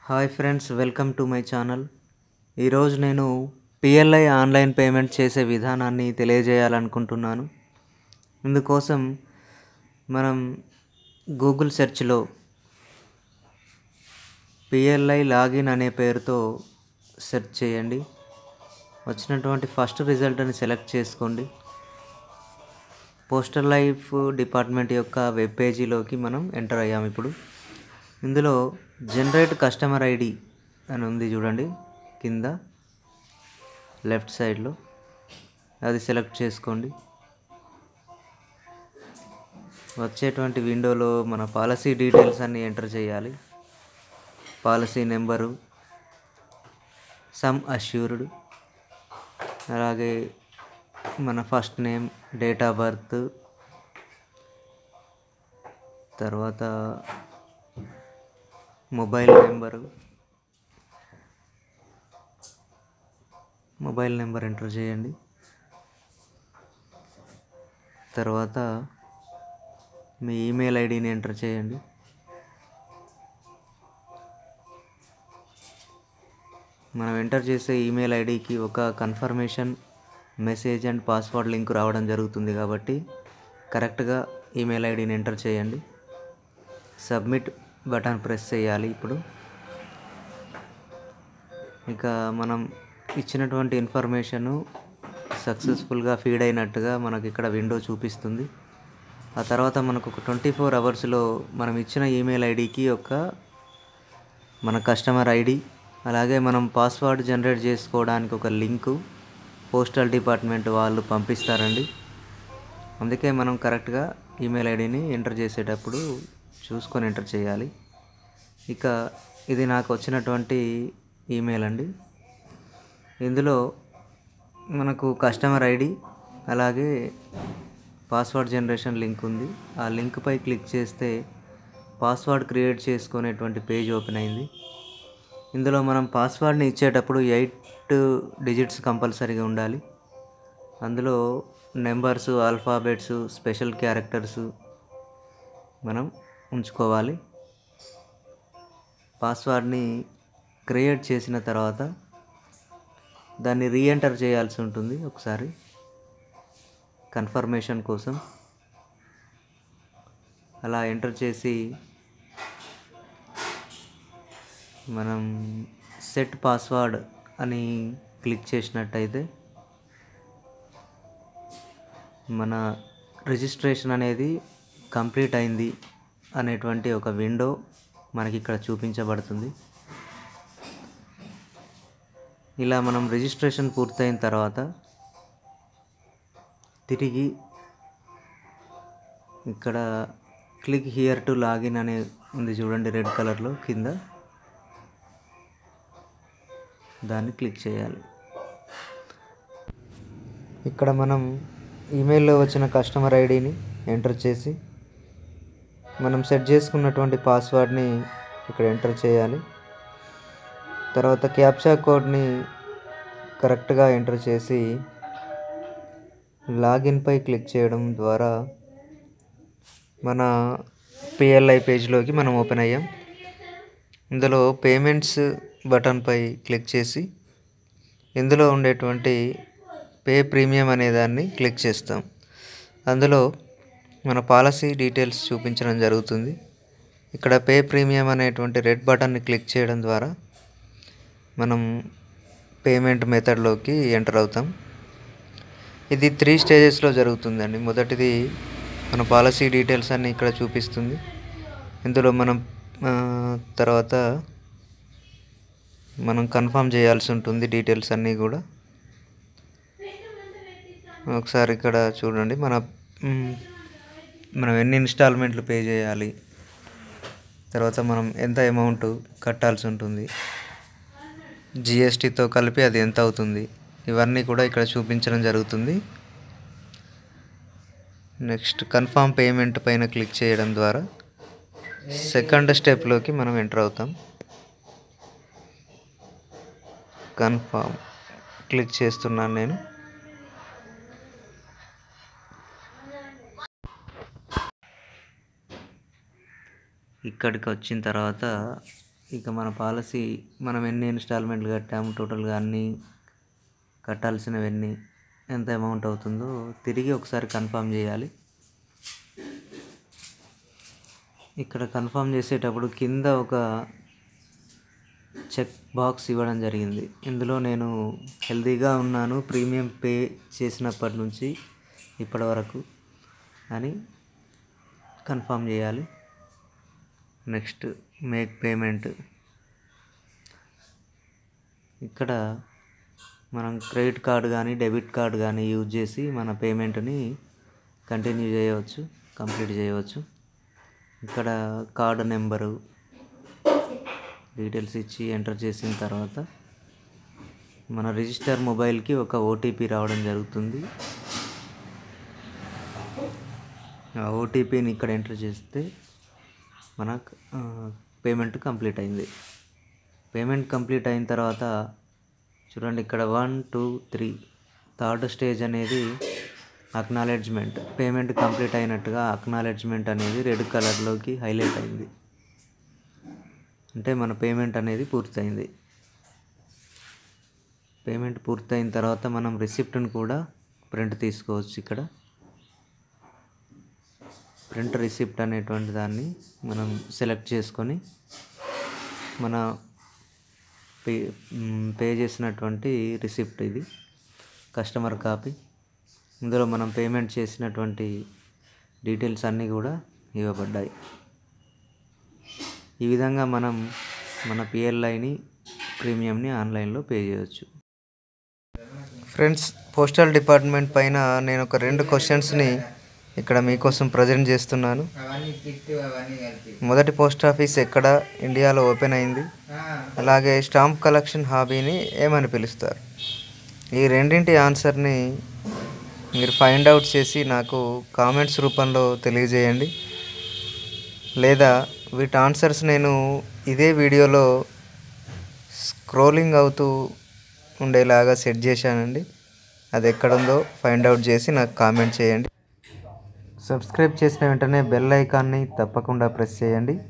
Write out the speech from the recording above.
hi friends welcome to my channel ఈరోజు నేను PLI online payment చేసే విధానాన్ని తెలియజేయాలనుకుంటున్నాను ఇందుకోసం మనం గూగుల్ సెర్చ్లో పిఎల్ఐ లాగిన్ అనే పేరుతో సెర్చ్ చేయండి వచ్చినటువంటి ఫస్ట్ రిజల్ట్ని సెలెక్ట్ చేసుకోండి పోస్టల్ లైఫ్ డిపార్ట్మెంట్ యొక్క వెబ్ పేజీలోకి మనం ఎంటర్ అయ్యాం ఇప్పుడు ఇందులో జనరేట్ కస్టమర్ ఐడి అని ఉంది చూడండి కింద లెఫ్ట్ సైడ్లో అది సెలెక్ట్ చేసుకోండి వచ్చేటువంటి విండోలో మన పాలసీ డీటెయిల్స్ అన్నీ ఎంటర్ చేయాలి పాలసీ నెంబరు సమ్ అష్యూర్డ్ అలాగే మన first name date of birth తర్వాత mobile number mobile number enter చేయండి తర్వాత మీ ఈమెయిల్ ఐడిని ఎంటర్ చేయండి మనం ఎంటర్ చేసే ఈమెయిల్ ఐడికి ఒక confirmation message and password link రావడం జరుగుతుంది కాబట్టి కరెక్ట్గా ఈమెయిల్ ఐడిని ఎంటర్ చేయండి సబ్మిట్ బటన్ ప్రెస్ చేయాలి ఇప్పుడు ఇక మనం ఇచ్చినటువంటి ఇన్ఫర్మేషను సక్సెస్ఫుల్గా ఫీడ్ అయినట్టుగా మనకి ఇక్కడ విండో చూపిస్తుంది ఆ తర్వాత మనకు ఒక ట్వంటీ ఫోర్ అవర్స్లో మనం ఇచ్చిన ఈమెయిల్ ఐడికి ఒక మన కస్టమర్ ఐడి అలాగే మనం పాస్వర్డ్ జనరేట్ చేసుకోవడానికి ఒక లింకు పోస్టల్ డిపార్ట్మెంట్ వాళ్ళు పంపిస్తారండి అందుకే మనం కరెక్ట్గా ఈమెయిల్ ఐడిని ఎంటర్ చేసేటప్పుడు చూసుకొని ఎంటర్ చేయాలి ఇక ఇది నాకు వచ్చినటువంటి ఈమెయిల్ అండి ఇందులో మనకు కస్టమర్ ఐడి అలాగే పాస్వర్డ్ జనరేషన్ లింక్ ఉంది ఆ లింక్పై క్లిక్ చేస్తే పాస్వర్డ్ క్రియేట్ చేసుకునేటువంటి పేజ్ ఓపెన్ అయింది ఇందులో మనం పాస్వర్డ్ని ఇచ్చేటప్పుడు ఎయిట్ డిజిట్స్ కంపల్సరీగా ఉండాలి అందులో నెంబర్స్ ఆల్ఫాబెట్స్ స్పెషల్ క్యారెక్టర్స్ మనం ఉంచుకోవాలి పాస్వర్డ్ని క్రియేట్ చేసిన తర్వాత దాన్ని రీఎంటర్ చేయాల్సి ఉంటుంది ఒకసారి కన్ఫర్మేషన్ కోసం అలా ఎంటర్ చేసి మనం సెట్ పాస్వర్డ్ అని క్లిక్ చేసినట్టయితే మన రిజిస్ట్రేషన్ అనేది కంప్లీట్ అయింది అనేటువంటి ఒక విండో మనకి ఇక్కడ చూపించబడుతుంది ఇలా మనం రిజిస్ట్రేషన్ పూర్తయిన తర్వాత తిరిగి ఇక్కడ క్లిక్ హియర్ టు లాగిన్ అనే ఉంది చూడండి రెడ్ కలర్లో కింద దాన్ని క్లిక్ చేయాలి ఇక్కడ మనం ఈమెయిల్లో వచ్చిన కస్టమర్ ఐడిని ఎంటర్ చేసి మనం సెట్ చేసుకున్నటువంటి పాస్వర్డ్ని ఇక్కడ ఎంటర్ చేయాలి తర్వాత క్యాప్చా కోడ్ని కరెక్ట్గా ఎంటర్ చేసి లాగిన్పై క్లిక్ చేయడం ద్వారా మన పిఎల్ఐ పేజ్లోకి మనం ఓపెన్ అయ్యాం ఇందులో పేమెంట్స్ బటన్పై క్లిక్ చేసి ఇందులో ఉండేటువంటి పే ప్రీమియం అనే దాన్ని క్లిక్ చేస్తాం అందులో మన పాలసీ డీటెయిల్స్ చూపించడం జరుగుతుంది ఇక్కడ పే ప్రీమియం అనేటువంటి రెడ్ బటన్ని క్లిక్ చేయడం ద్వారా మనం పేమెంట్ మెథడ్లోకి ఎంటర్ అవుతాం ఇది త్రీ స్టేజెస్లో జరుగుతుందండి మొదటిది మన పాలసీ డీటెయిల్స్ అన్నీ ఇక్కడ చూపిస్తుంది ఇందులో మనం తర్వాత మనం కన్ఫర్మ్ చేయాల్సి ఉంటుంది డీటెయిల్స్ అన్నీ కూడా ఒకసారి ఇక్కడ చూడండి మన మనం ఎన్ని ఇన్స్టాల్మెంట్లు పే చేయాలి తర్వాత మనం ఎంత అమౌంట్ కట్టాల్సి ఉంటుంది జిఎస్టీతో కలిపి అది ఎంత అవుతుంది ఇవన్నీ కూడా ఇక్కడ చూపించడం జరుగుతుంది నెక్స్ట్ కన్ఫామ్ పేమెంట్ పైన క్లిక్ చేయడం ద్వారా సెకండ్ స్టెప్లోకి మనం ఎంటర్ అవుతాం కన్ఫామ్ క్లిక్ చేస్తున్నాను నేను ఇక్కడికి వచ్చిన తర్వాత ఇక మన పాలసీ మనం ఎన్ని ఇన్స్టాల్మెంట్లు కట్టాము టోటల్గా అన్నీ కట్టాల్సినవన్నీ ఎంత అమౌంట్ అవుతుందో తిరిగి ఒకసారి కన్ఫర్మ్ చేయాలి ఇక్కడ కన్ఫర్మ్ చేసేటప్పుడు కింద ఒక చెక్ బాక్స్ ఇవ్వడం జరిగింది ఇందులో నేను హెల్తీగా ఉన్నాను ప్రీమియం పే చేసినప్పటి నుంచి ఇప్పటి వరకు అని కన్ఫర్మ్ చేయాలి నెక్స్ట్ మేక్ పేమెంట్ ఇక్కడ మనం క్రెడిట్ కార్డ్ కానీ డెబిట్ కార్డ్ కానీ యూజ్ చేసి మన పేమెంట్ని కంటిన్యూ చేయవచ్చు కంప్లీట్ చేయవచ్చు ఇక్కడ కార్డు నెంబరు డీటెయిల్స్ ఇచ్చి ఎంటర్ చేసిన తర్వాత మన రిజిస్టర్ మొబైల్కి ఒక ఓటీపీ రావడం జరుగుతుంది ఆ ఓటీపీని ఇక్కడ ఎంటర్ చేస్తే మన పేమెంట్ కంప్లీట్ అయింది పేమెంట్ కంప్లీట్ అయిన తర్వాత చూడండి ఇక్కడ one two three third stage అనేది అక్నాలెడ్జ్మెంట్ పేమెంట్ కంప్లీట్ అయినట్టుగా అక్నాలెడ్జ్మెంట్ అనేది రెడ్ కలర్లోకి హైలైట్ అయింది అంటే మన పేమెంట్ అనేది పూర్తయింది పేమెంట్ పూర్తయిన తర్వాత మనం రిసిప్ట్ని కూడా ప్రింట్ తీసుకోవచ్చు ఇక్కడ ప్రింట్ రిసిప్ట్ అనేటువంటి దాన్ని మనం సెలెక్ట్ చేసుకొని మన పే పే చేసినటువంటి రిసిప్ట్ ఇది కస్టమర్ కాపీ ఇందులో మనం పేమెంట్ చేసినటువంటి డీటెయిల్స్ అన్నీ కూడా ఇవ్వబడ్డాయి ఈ విధంగా మనం మన పిఎల్ఐని ప్రీమియంని ఆన్లైన్లో పే చేయవచ్చు ఫ్రెండ్స్ పోస్టల్ డిపార్ట్మెంట్ పైన నేను ఒక రెండు క్వశ్చన్స్ని ఇక్కడ మీకోసం ప్రజెంట్ చేస్తున్నాను అవన్నీ కిట్ అవన్నీ కలిపి మొదటి పోస్ట్ ఆఫీస్ ఎక్కడ ఇండియాలో ఓపెన్ అయింది అలాగే స్టాంప్ కలెక్షన్ హాబీని ఏమని పిలుస్తారు ఈ రెండింటి ఆన్సర్ని మీరు ఫైండ్ అవుట్ చేసి నాకు కామెంట్స్ రూపంలో తెలియజేయండి లేదా వీటి ఆన్సర్స్ నేను ఇదే వీడియోలో స్క్రోలింగ్ అవుతూ ఉండేలాగా సెట్ చేశానండి అది ఎక్కడుందో ఫైండ్ అవుట్ చేసి నాకు కామెంట్ చేయండి సబ్స్క్రైబ్ చేసిన వెంటనే బెల్ ఐకాన్ని తప్పకుండా ప్రెస్ చేయండి